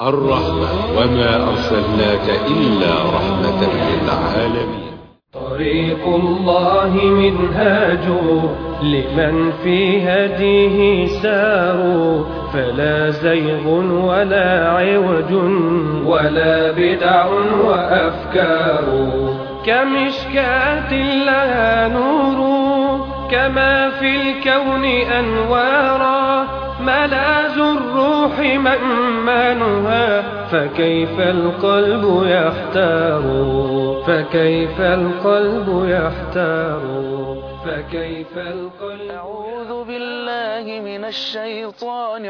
الرحمة وما أرسلناك إلا رحمة للعالمين طريق الله منهاج لمن في هديه سار فلا زيغ ولا عوج ولا بدع وأفكار كمشكاة لها نور كما في الكون أنوارا ملاذ الروح مأمانها فكيف القلب يحتار فكيف القلب يحتار فكيف القلب أعوذ بالله من الشيطان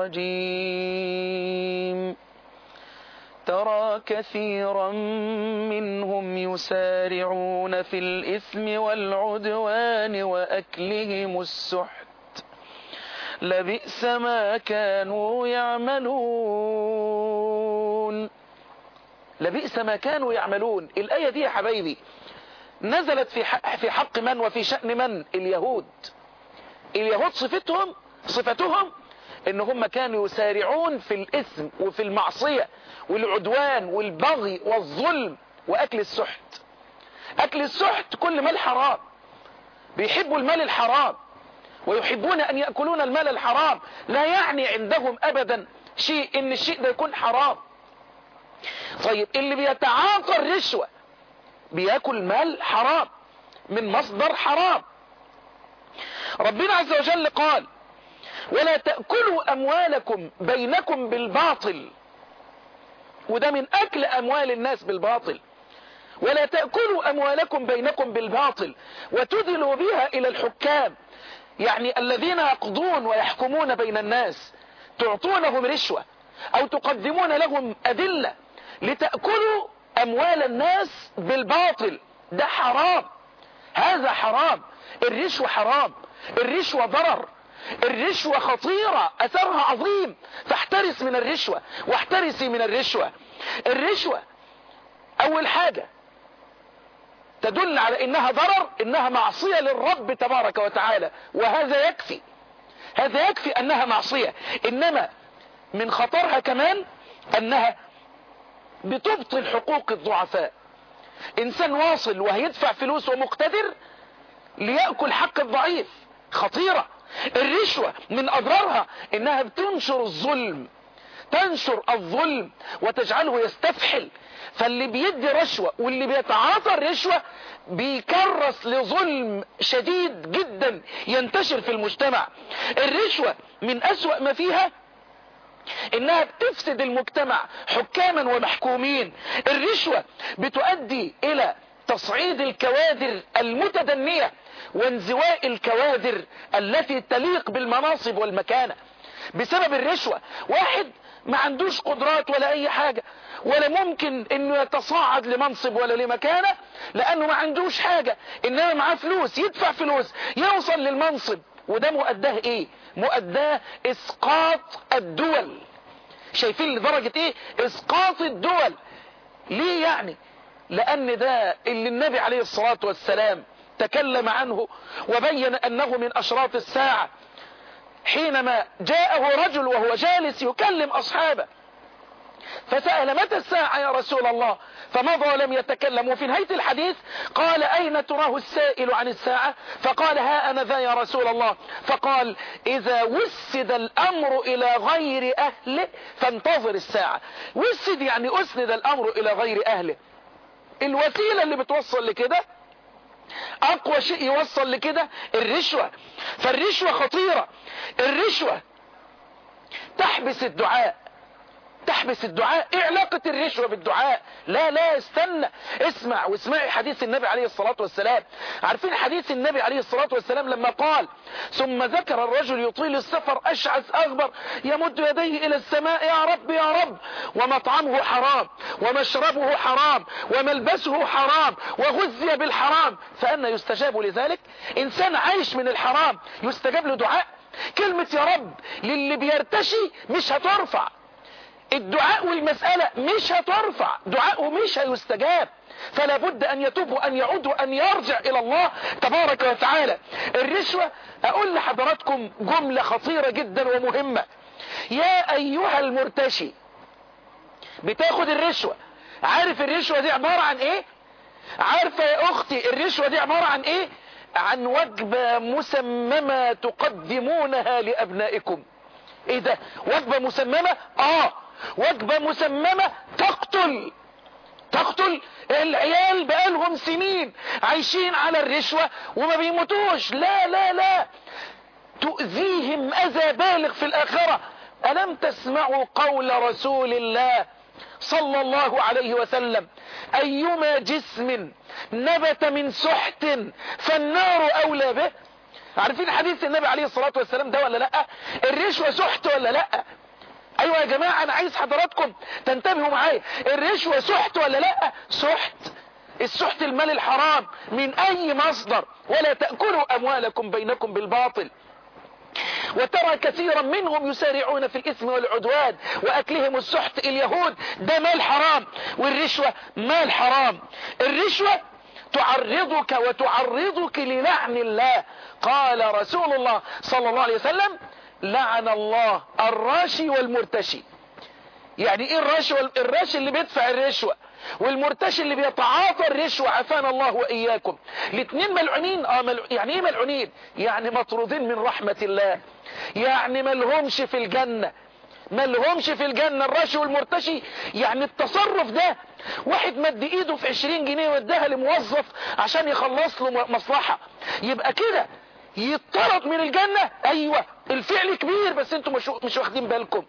الرجيم ترى كثيرا منهم يسارعون في الإثم والعدوان وأكلهم السحت لبئس ما كانوا يعملون لبئس ما كانوا يعملون الآية دي يا حبايبي نزلت في حق, في حق من وفي شأن من اليهود اليهود صفتهم صفتهم ان هم كانوا يسارعون في الاثم وفي المعصية والعدوان والبغي والظلم واكل السحت اكل السحت كل مال حرام بيحبوا المال الحرام ويحبون ان يأكلون المال الحرام لا يعني عندهم ابدا شيء ان الشيء ده يكون حرام طيب اللي بيتعاطى الرشوة بياكل مال حرام من مصدر حرام ربنا عز وجل قال ولا تأكلوا أموالكم بينكم بالباطل وده من أكل أموال الناس بالباطل ولا تأكلوا أموالكم بينكم بالباطل وتدلوا بها إلى الحكام يعني الذين يقضون ويحكمون بين الناس تعطونهم رشوة أو تقدمون لهم أدلة لتأكلوا أموال الناس بالباطل ده حرام هذا حرام الرشوة حرام الرشوة ضرر الرشوة خطيرة أثرها عظيم فاحترس من الرشوة واحترسي من الرشوة الرشوة أول حاجة تدل على إنها ضرر إنها معصية للرب تبارك وتعالى وهذا يكفي هذا يكفي أنها معصية إنما من خطرها كمان أنها بتبطل حقوق الضعفاء إنسان واصل وهيدفع فلوس ومقتدر ليأكل حق الضعيف خطيرة الرشوة من أضرارها إنها بتنشر الظلم تنشر الظلم وتجعله يستفحل فاللي بيدي رشوة واللي بيتعاطى الرشوة بيكرس لظلم شديد جدا ينتشر في المجتمع الرشوة من أسوأ ما فيها انها بتفسد المجتمع حكاما ومحكومين الرشوة بتؤدي الى تصعيد الكوادر المتدنية وانزواء الكوادر التي تليق بالمناصب والمكانة بسبب الرشوة واحد ما عندوش قدرات ولا اي حاجة ولا ممكن انه يتصاعد لمنصب ولا لمكانة لانه ما عندوش حاجة انما معاه فلوس يدفع فلوس يوصل للمنصب وده مؤداه ايه مؤداه اسقاط الدول شايفين لدرجة ايه اسقاط الدول ليه يعني لان ده اللي النبي عليه الصلاة والسلام تكلم عنه وبين انه من اشراط الساعة حينما جاءه رجل وهو جالس يكلم اصحابه فسأل متى الساعة يا رسول الله فمضى ولم يتكلم وفي نهاية الحديث قال أين تراه السائل عن الساعة فقال ها أنا ذا يا رسول الله فقال إذا وسد الأمر إلى غير أهله فانتظر الساعة وسد يعني أسند الأمر إلى غير أهله الوسيلة اللي بتوصل لكده أقوى شيء يوصل لكده الرشوة فالرشوة خطيرة الرشوة تحبس الدعاء تحبس الدعاء ايه علاقة الرشوة بالدعاء لا لا استنى اسمع واسمعي حديث النبي عليه الصلاة والسلام عارفين حديث النبي عليه الصلاة والسلام لما قال ثم ذكر الرجل يطيل السفر اشعث اغبر يمد يديه الى السماء يا رب يا رب ومطعمه حرام ومشربه حرام وملبسه حرام وغذي بالحرام فأنا يستجاب لذلك انسان عايش من الحرام يستجاب له دعاء كلمة يا رب للي بيرتشي مش هترفع الدعاء والمسألة مش هترفع دعاءه مش هيستجاب فلا بد أن يتوب وأن يعود وأن يرجع إلى الله تبارك وتعالى الرشوة أقول لحضراتكم جملة خطيرة جدا ومهمة يا أيها المرتشي بتاخد الرشوة عارف الرشوة دي عبارة عن ايه عارفة يا اختي الرشوة دي عبارة عن ايه عن وجبة مسممة تقدمونها لابنائكم ايه ده وجبة مسممة اه وجبة مسممة تقتل تقتل العيال بقالهم سنين عايشين على الرشوة وما بيموتوش لا لا لا تؤذيهم اذى بالغ في الاخرة الم تسمعوا قول رسول الله صلى الله عليه وسلم ايما جسم نبت من سحت فالنار اولى به عارفين حديث النبي عليه الصلاة والسلام ده ولا لا الرشوة سحت ولا لا ايوه يا جماعة انا عايز حضراتكم تنتبهوا معايا الرشوة سحت ولا لا سحت السحت المال الحرام من اي مصدر ولا تأكلوا اموالكم بينكم بالباطل وترى كثيرا منهم يسارعون في الاثم والعدوان واكلهم السحت اليهود ده مال حرام والرشوة مال حرام الرشوة تعرضك وتعرضك للعن الله قال رسول الله صلى الله عليه وسلم لعن الله الراشي والمرتشي يعني ايه الراشي وال... الراشي اللي بيدفع الرشوة والمرتشي اللي بيتعاطى الرشوة عافانا الله واياكم الاثنين ملعونين اه مل... يعني ايه ملعونين يعني مطرودين من رحمة الله يعني ملهمش في الجنة ملهمش في الجنة الراشي والمرتشي يعني التصرف ده واحد مد ايده في عشرين جنيه واداها لموظف عشان يخلص له مصلحة يبقى كده يطرد من الجنة ايوه الفعل كبير بس انتم مش, مش واخدين بالكم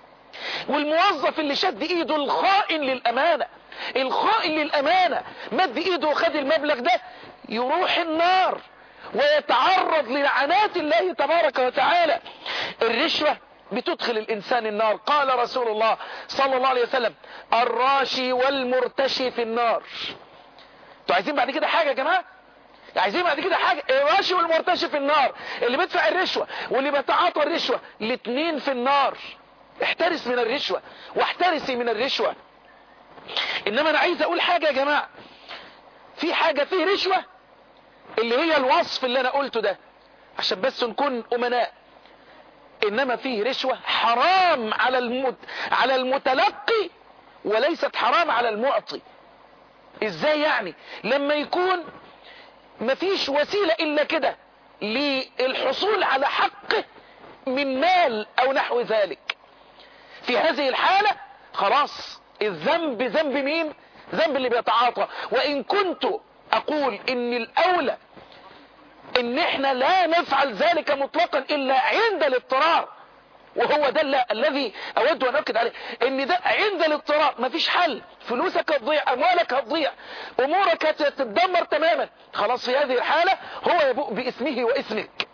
والموظف اللي شد ايده الخائن للامانة الخائن للامانة مد ايده وخد المبلغ ده يروح النار ويتعرض للعنات الله تبارك وتعالى الرشوة بتدخل الانسان النار قال رسول الله صلى الله عليه وسلم الراشي والمرتشي في النار انتوا عايزين بعد كده حاجة يا جماعة عايزين بعد كده حاجة الراشي والمرتشي في النار اللي بيدفع الرشوة واللي بيتعاطى الرشوة الاثنين في النار احترس من الرشوة واحترسي من الرشوة انما انا عايز اقول حاجة يا جماعة في حاجة فيه رشوة اللي هي الوصف اللي انا قلته ده عشان بس نكون امناء انما فيه رشوة حرام على المت... على المتلقي وليست حرام على المعطي ازاي يعني لما يكون مفيش وسيلة الا كده للحصول على حقه من مال او نحو ذلك في هذه الحالة خلاص الذنب ذنب مين ذنب اللي بيتعاطى وان كنت اقول ان الاولى ان احنا لا نفعل ذلك مطلقا الا عند الاضطرار وهو ده اللي الذي اود ان اؤكد عليه ان ده عند الاضطرار مفيش حل فلوسك هتضيع اموالك هتضيع امورك هتتدمر تماما خلاص في هذه الحالة هو يبوء باسمه واسمك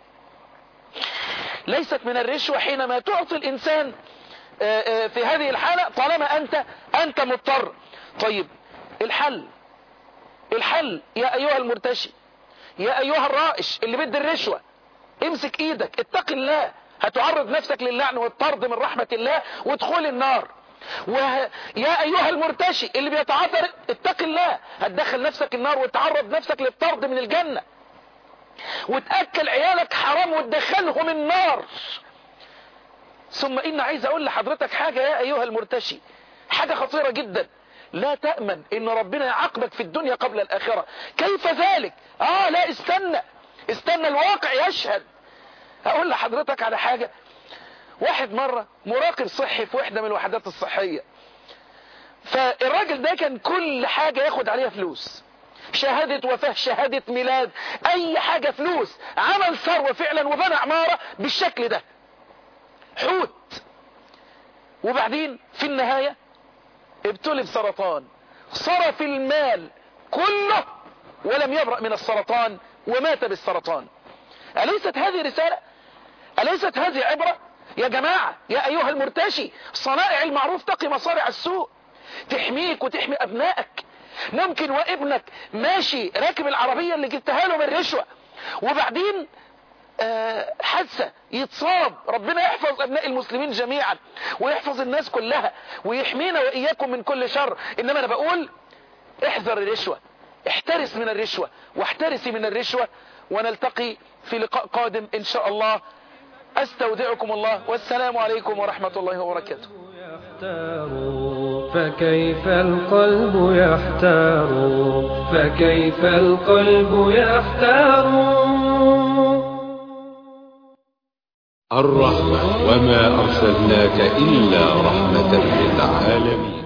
ليست من الرشوة حينما تعطي الانسان في هذه الحالة طالما انت انت مضطر طيب الحل الحل يا ايها المرتشي يا ايها الرائش اللي بدي الرشوة امسك ايدك اتق الله هتعرض نفسك للعن والطرد من رحمة الله ودخول النار ويا ايها المرتشي اللي بيتعاطى اتق الله هتدخل نفسك النار وتعرض نفسك للطرد من الجنة وتأكل عيالك حرام وتدخلهم النار ثم ان عايز اقول لحضرتك حاجة يا ايها المرتشي حاجة خطيرة جدا لا تأمن ان ربنا يعاقبك في الدنيا قبل الاخرة كيف ذلك اه لا استنى استنى الواقع يشهد هقول لحضرتك على حاجة واحد مرة مراقب صحي في وحدة من الوحدات الصحية فالراجل ده كان كل حاجة ياخد عليها فلوس شهادة وفاة شهادة ميلاد اي حاجة فلوس عمل ثروة فعلا وبنى عمارة بالشكل ده حوت وبعدين في النهاية ابتلي بسرطان صرف المال كله ولم يبرأ من السرطان ومات بالسرطان أليست هذه رسالة أليست هذه عبرة يا جماعة يا أيها المرتشي صنائع المعروف تقي مصارع السوء تحميك وتحمي أبنائك ممكن وابنك ماشي راكب العربية اللي جبتها له من رشوة وبعدين آه حادثة يتصاب ربنا يحفظ أبناء المسلمين جميعا ويحفظ الناس كلها ويحمينا وإياكم من كل شر إنما أنا بقول احذر الرشوة احترس من الرشوة واحترسي من الرشوة ونلتقي في لقاء قادم إن شاء الله أستودعكم الله والسلام عليكم ورحمة الله وبركاته يحتار فكيف القلب يحتار فكيف القلب يحتار الرحمة وما أرسلناك إلا رحمة للعالمين